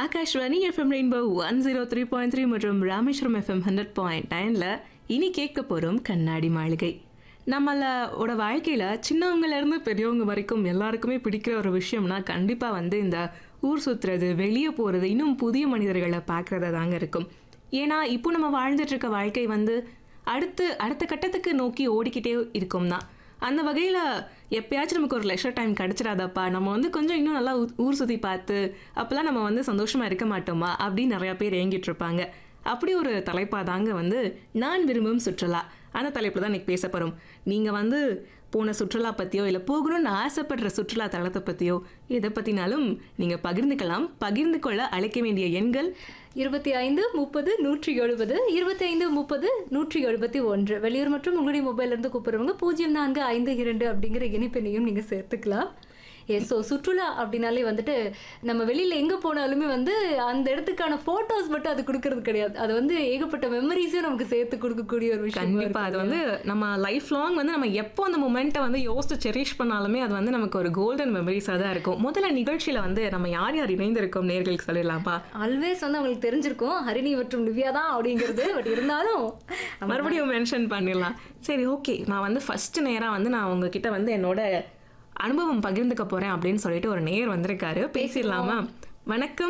Akashvani FM rainbow one zero three point three மற்றும் Rameswaram FM hundred point நைனில் இனி கேட்க போகிறோம் கண்ணாடி மாளிகை நம்மளோட வாழ்க்கையில் சின்னவங்கலேருந்து பெரியவங்க வரைக்கும் எல்லாருக்குமே பிடிக்கிற ஒரு விஷயம்னா கண்டிப்பாக வந்து இந்த ஊர் சுற்றுறது வெளியே போகிறது இன்னும் புதிய மனிதர்களை பார்க்குறதா தாங்க இருக்கும் ஏன்னா இப்போ நம்ம வாழ்ந்துட்டு இருக்க வாழ்க்கை வந்து அடுத்து அடுத்த கட்டத்துக்கு நோக்கி ஓடிக்கிட்டே இருக்கும் தான் அந்த வகையில் எப்பயாச்சும் நமக்கு ஒரு லெஷர் டைம் கிடச்சிடாதப்பா நம்ம வந்து கொஞ்சம் இன்னும் நல்லா ஊ- ஊர் சுற்றி பார்த்து அப்போல்லாம் நம்ம வந்து சந்தோஷமாக இருக்க மாட்டோமா அப்படின்னு நிறையா பேர் ஏங்கிட்டு இருப்பாங்க அப்படி ஒரு தலைப்பாக தாங்க வந்து நான் விரும்பும் சுற்றுலா அந்த தலைப்பில் தான் இன்னைக்கு பேச போகிறோம் நீங்கள் வந்து போன சுற்றுலா பற்றியோ இல்லை போகணும்னு ஆசைப்படுற சுற்றுலா தளத்தை பற்றியோ எதை பற்றினாலும் நீங்கள் பகிர்ந்துக்கலாம் பகிர்ந்து கொள்ள அழைக்க வேண்டிய எண்கள் இருபத்தி ஐந்து முப்பது நூற்றி எழுபது இருபத்தி ஐந்து முப்பது நூற்றி எழுபத்தி ஒன்று வெளியூர் மற்றும் உங்களுடைய மொபைல்ல இருந்து கூப்பிடுறவங்க பூஜ்ஜியம் நான்கு ஐந்து இரண்டு அப்படிங்கிற இணைப்பெண்ணையும் நீங்க சேர்த்துக்கலாம் எஸ் ஸோ சுற்றுலா அப்படின்னாலே வந்துட்டு நம்ம வெளியில எங்க போனாலுமே வந்து அந்த இடத்துக்கான போட்டோஸ் மட்டும் அது கொடுக்கறது கிடையாது அது வந்து ஏகப்பட்ட மெமரிஸும் நமக்கு சேர்த்து கொடுக்கக்கூடிய ஒரு விஷயம் கண்டிப்பா அது வந்து நம்ம லைஃப் லாங் வந்து நம்ம எப்போ அந்த மொமெண்ட்டை வந்து யோசிச்சு செரிஷ் பண்ணாலுமே அது வந்து நமக்கு ஒரு கோல்டன் மெமரிஸாக தான் இருக்கும் முதல்ல நிகழ்ச்சியில வந்து நம்ம யார் யார் இணைந்திருக்கோம் நேர்களுக்கு சொல்லிடலாம்ப்பா ஆல்வேஸ் வந்து அவங்களுக்கு தெரிஞ்சிருக்கும் ஹரிணி மற்றும் நிவ்யா தான் அப்படிங்கிறது பட் இருந்தாலும் நம்ம மறுபடியும் மென்ஷன் பண்ணிடலாம் சரி ஓகே நான் வந்து ஃபர்ஸ்ட் நேரா வந்து நான் உங்ககிட்ட வந்து என்னோட அனுபவம் பகிர்ந்துக்க போறேன் அப்படின்னு சொல்லிட்டு ஒரு நேர் வந்திருக்காரு பேசிடலாமா வணக்கம்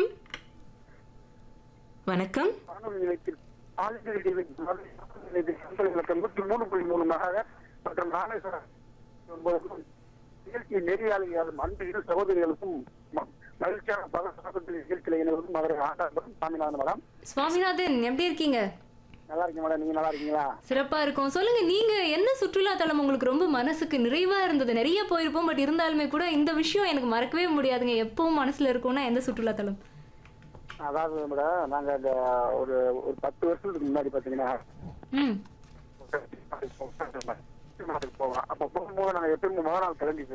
வணக்கம் வானொலி நிலையத்தில் ஆழ்நிலை நிலையத்தில் சம்பள இலக்கம் நூற்றி மூணு புள்ளி மூணு மகாகர் மற்றும் ராமேஸ்வரம் ஒன்பது இயற்கை நெறியாளிகளும் அன்பு இரு சகோதரிகளுக்கும் ம- மகிழ்ச்சியான பல சாதத்தில் இயற்கை இணைவதும் மதுரை ஆண்டாபுரம் சாமிநாதன் மேடம் சுவாமிநாதன் எப்படி இருக்கீங்க நல்லா இருக்கீங்க மேடம் நீங்க நல்லா இருக்கீங்களா சிறப்பா இருக்கும் சொல்லுங்க நீங்க என்ன சுற்றுலா தலம் உங்களுக்கு ரொம்ப மனசுக்கு நிறைவா இருந்தது நிறைய போயிருப்போம் பட் இருந்தாலுமே கூட இந்த விஷயம் எனக்கு மறக்கவே முடியாதுங்க எப்பவும் மனசுல இருக்கும்னா எந்த சுற்றுலா தலம் அதாவது மேடம் நாங்க இந்த ஒரு ஒரு பத்து வருஷத்துக்கு முன்னாடி பாத்தீங்கன்னா ம் போவோம் அப்ப போகும்போது நாங்க எப்பயுமே முதல் நாள் கிளம்பி